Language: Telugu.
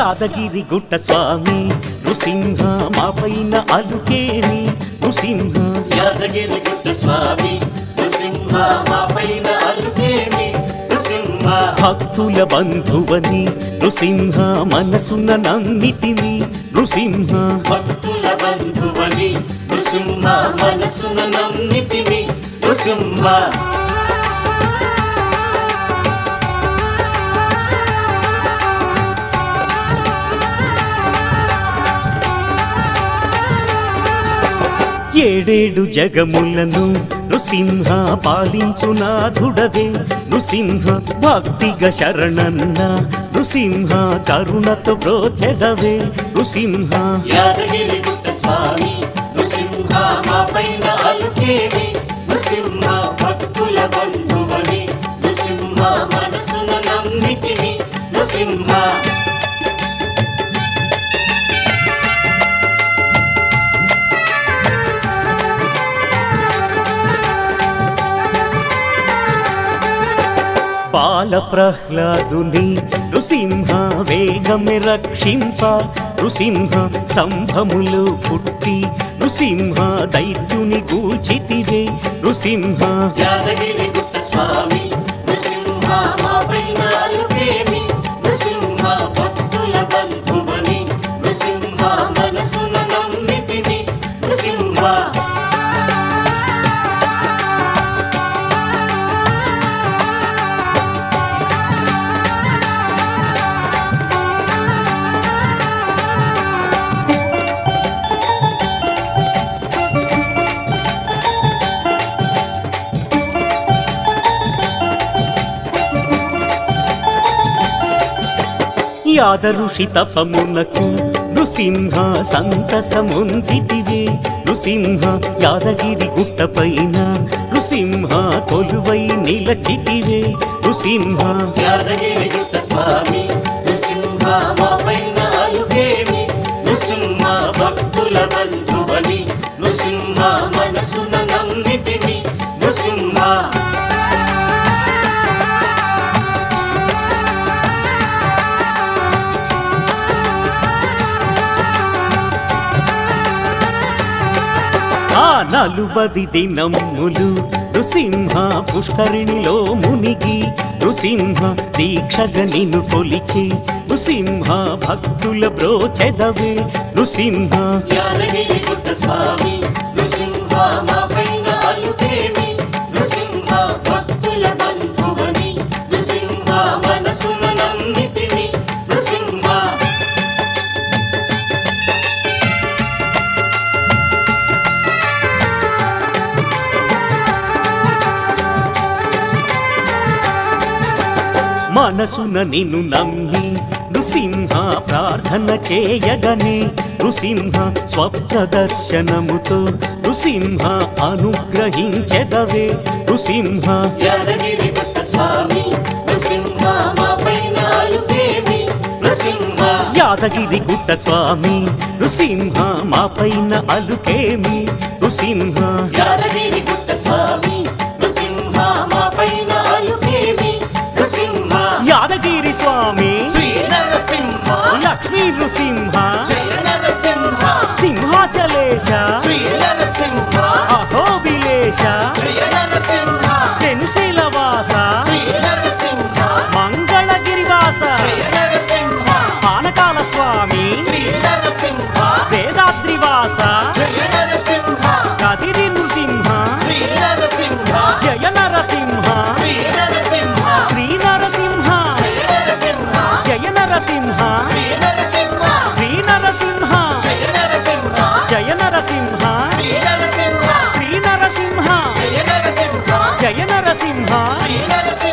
యాదగిరి గుట్ట స్వామి నృసింహ మా పైన అలుకేమి నృసింహ యాదగిరి గుట్ట స్వామి నృసింహ మా పైన అలుకేమి నృసింహ భక్తుల బంధువని నృసింహ మనసున నమ్మితిని నృసింహ భక్తుల బంధువని నృసింహ మనసున నమ్మితిని నృసింహ ఏడేడు జగములను నృసింహ పాలించునాథుడవే నృసింహ భక్తిగ శరణన్న నృసింహ కరుణతో బ్రోచెదవే నృసింహ యాదగిరి గుట్ట స్వామి నృసింహ మా పైన అలుకేమి నృసింహ భక్తుల బంధువని నృసింహ మనసున నమ్మితిని నృసింహ బాల ప్రహ్లాదుని నృసింహ వేగమే రక్షింప నృసింహ స్తంభములు పుట్టి నృసింహ దైత్యుని కూల్చితివే నృసింహ యాదగిరి గుట్ట స్వామి నృసింహ మా పైన అలుకేమి నృసింహ భక్తుల బంధువని నృసింహ మనసున నమ్మితిని నృసింహ యాదఋషి తపమునకు నృసింహ సంతసముందితివే నృసింహ యాదగిరి గుట్టపైన నృసింహ కొలువై నిలచితివే నృసింహ యాదగిరి గుట్ట స్వామి నృసింహ మా పైన అలుకేమి నృసింహ భక్తుల బంధువని నృసింహ మనసున నమ్మితిని నృసింహ ఆ నలుబది దినములు నృసింహ పుష్కరిణిలో మునిగి నృసింహ దీక్షగ నిన్ను కొలిచి నృసింహ భక్తుల బ్రోచెదవే నృసింహ యాదగిరి గుట్ట స్వామి నృసింహ మా పైన అలుకేమి నృసింహ భక్తుల బంధువని నృసింహ మనసున నమ్మితిని నృసింహ మనసున నిన్ను నమ్మి నృసింహ ప్రార్థన చేయగనే నృసింహ స్వప్న దర్శనముతో నృసింహ అనుగ్రహించెదవే నృసింహ యాదగిరి గుట్ట స్వామి నృసింహ మా పైన అలుకేమి నృసింహ యాదగిరి గుట్ట స్వామి నృసింహ మా పైన అలుకేమి నృసింహ యాదగిరి గుట్ట స్వామి నృసింహ మా పైన అలుకేమి నృసింహ యాదగిరి స్వామి శ్రీ నరసింహ లక్ష్మీ నృసింహ జయ నరసింహ సింహాచలేశ శ్రీ నరసింహ అహోబిలేశ జయ నరసింహ తెనుశీలవాస శ్రీ నరసింహ మంగళగిరివాస జయ నరసింహ పానకాల స్వామి శ్రీ నరసింహ వేదాద్రివాస జయ నరసింహ కదిరి నృసింహ శ్రీ నరసింహ జయ నరసింహ శ్రీ నరసింహ శ్రీ నరసింహ జయ నరసింహ శ్రీ నరసింహ శ్రీ నరసింహ శ్రీ నరసింహ జయ నరసింహ జయ నరసింహ శ్రీ నరసింహ శ్రీ నరసింహ జయ నరసింహ జయ నరసింహ శ్రీ నరసింహ